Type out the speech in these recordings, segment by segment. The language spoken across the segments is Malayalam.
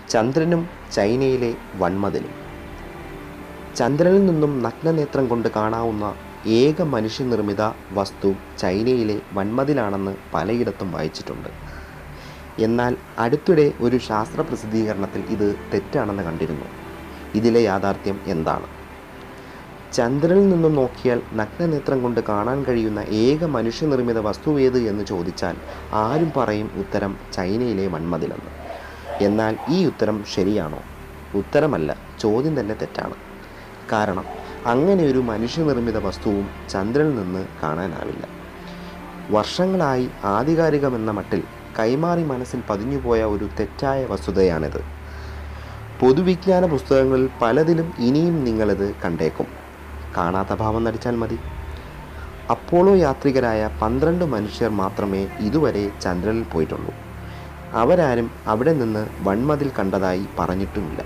ചന്ദ്രനും ചൈനയിലെ വൺമതിലും ചന്ദ്രനിൽ നിന്നും നഗ്നനേത്രം കൊണ്ട് കാണാവുന്ന ഏക മനുഷ്യനിർമ്മിത വസ്തു ചൈനയിലെ വൺമതിലാണെന്ന് പലയിടത്തും വായിച്ചിട്ടുണ്ട് എന്നാൽ അടുത്തിടെ ഒരു ശാസ്ത്ര പ്രസിദ്ധീകരണത്തിൽ ഇത് തെറ്റാണെന്ന് കണ്ടിരുന്നു ഇതിലെ യാഥാർത്ഥ്യം എന്താണ് ചന്ദ്രനിൽ നിന്നും നോക്കിയാൽ നഗ്നനേത്രം കൊണ്ട് കാണാൻ കഴിയുന്ന ഏക മനുഷ്യനിർമ്മിത വസ്തു ഏത് എന്ന് ചോദിച്ചാൽ ആരും പറയും ഉത്തരം ചൈനയിലെ വൺമതിലെന്ന് എന്നാൽ ഈ ഉത്തരം ശരിയാണോ ഉത്തരമല്ല ചോദ്യം തന്നെ തെറ്റാണ് കാരണം അങ്ങനെ ഒരു മനുഷ്യനിർമ്മിത വസ്തുവും ചന്ദ്രനിൽ നിന്ന് കാണാനാവില്ല വർഷങ്ങളായി ആധികാരികമെന്ന മട്ടിൽ കൈമാറി മനസ്സിൽ പതിഞ്ഞുപോയ ഒരു തെറ്റായ വസ്തുതയാണിത് പൊതുവിജ്ഞാന പുസ്തകങ്ങളിൽ പലതിലും ഇനിയും നിങ്ങളിത് കണ്ടേക്കും കാണാത്ത ഭാവം നടിച്ചാൽ മതി അപ്പോളോ യാത്രികരായ പന്ത്രണ്ട് മനുഷ്യർ മാത്രമേ ഇതുവരെ ചന്ദ്രനിൽ പോയിട്ടുള്ളൂ അവരാരും അവിടെ നിന്ന് വൺമതിൽ കണ്ടതായി പറഞ്ഞിട്ടുമില്ല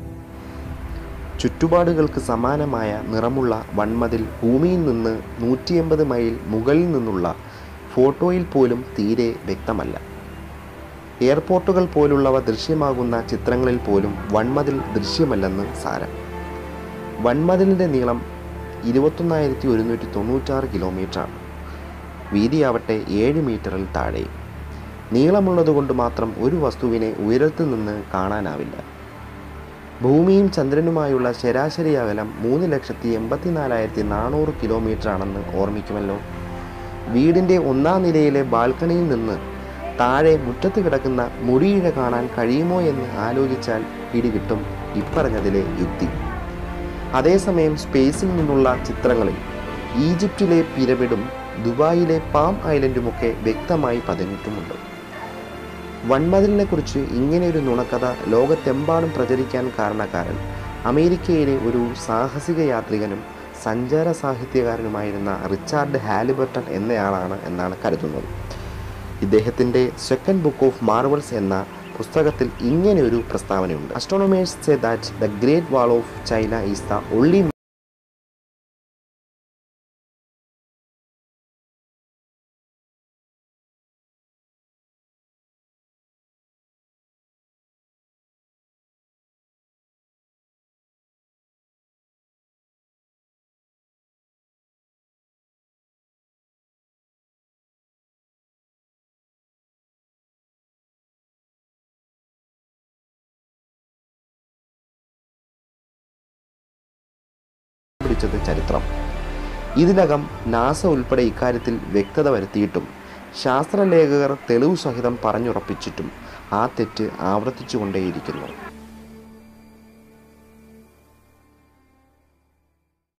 ചുറ്റുപാടുകൾക്ക് സമാനമായ നിറമുള്ള വൺമതിൽ ഭൂമിയിൽ നിന്ന് നൂറ്റി എൺപത് മൈൽ മുകളിൽ നിന്നുള്ള ഫോട്ടോയിൽ പോലും തീരെ വ്യക്തമല്ല എയർപോർട്ടുകൾ പോലുള്ളവ ദൃശ്യമാകുന്ന ചിത്രങ്ങളിൽ പോലും വൺമതിൽ ദൃശ്യമല്ലെന്ന് സാരം വൺമതിലിൻ്റെ നീളം ഇരുപത്തൊന്നായിരത്തി ഒരുന്നൂറ്റി തൊണ്ണൂറ്റാറ് കിലോമീറ്ററാണ് വീതിയാവട്ടെ ഏഴ് മീറ്ററിൽ താഴെ നീളമുള്ളതുകൊണ്ട് മാത്രം ഒരു വസ്തുവിനെ ഉയരത്തിൽ നിന്ന് കാണാനാവില്ല ഭൂമിയും ചന്ദ്രനുമായുള്ള ശരാശരി അകലം മൂന്ന് ലക്ഷത്തി എൺപത്തിനാലായിരത്തി നാനൂറ് കിലോമീറ്റർ ആണെന്ന് ഓർമ്മിക്കുമല്ലോ വീടിൻ്റെ ഒന്നാം നിലയിലെ ബാൽക്കണിയിൽ നിന്ന് താഴെ മുറ്റത്ത് കിടക്കുന്ന മുടിയിഴ കാണാൻ കഴിയുമോ എന്ന് ആലോചിച്ചാൽ പിടികിട്ടും ഇപ്പറഞ്ഞതിലെ യുക്തി അതേസമയം സ്പേസിൽ നിന്നുള്ള ചിത്രങ്ങളിൽ ഈജിപ്തിലെ പിരമിഡും ദുബായിലെ പാം ഐലൻഡുമൊക്കെ വ്യക്തമായി പതിഞ്ഞിട്ടുമുണ്ട് വൺമതിലിനെ കുറിച്ച് ഇങ്ങനെയൊരു നുണക്കഥ ലോകത്തെമ്പാടും പ്രചരിക്കാൻ കാരണക്കാരൻ അമേരിക്കയിലെ ഒരു സാഹസിക യാത്രികനും സഞ്ചാര സാഹിത്യകാരനുമായിരുന്ന റിച്ചാർഡ് ഹാലിബർട്ടൺ എന്നയാളാണ് എന്നാണ് കരുതുന്നത് ഇദ്ദേഹത്തിൻ്റെ സെക്കൻഡ് ബുക്ക് ഓഫ് മാർവൽസ് എന്ന പുസ്തകത്തിൽ ഇങ്ങനെ ഒരു പ്രസ്താവനയുണ്ട് astronomers say that the great wall of China is the only പിടിച്ചത് ചരിത്രം ഇതിനകം നാസ ഉൾപ്പെടെ ഇക്കാര്യത്തിൽ വ്യക്തത വരുത്തിയിട്ടും ശാസ്ത്രലേഖകർ തെളിവ് സഹിതം പറഞ്ഞുറപ്പിച്ചിട്ടും ആ തെറ്റ് ആവർത്തിച്ചുകൊണ്ടേയിരിക്കുന്നു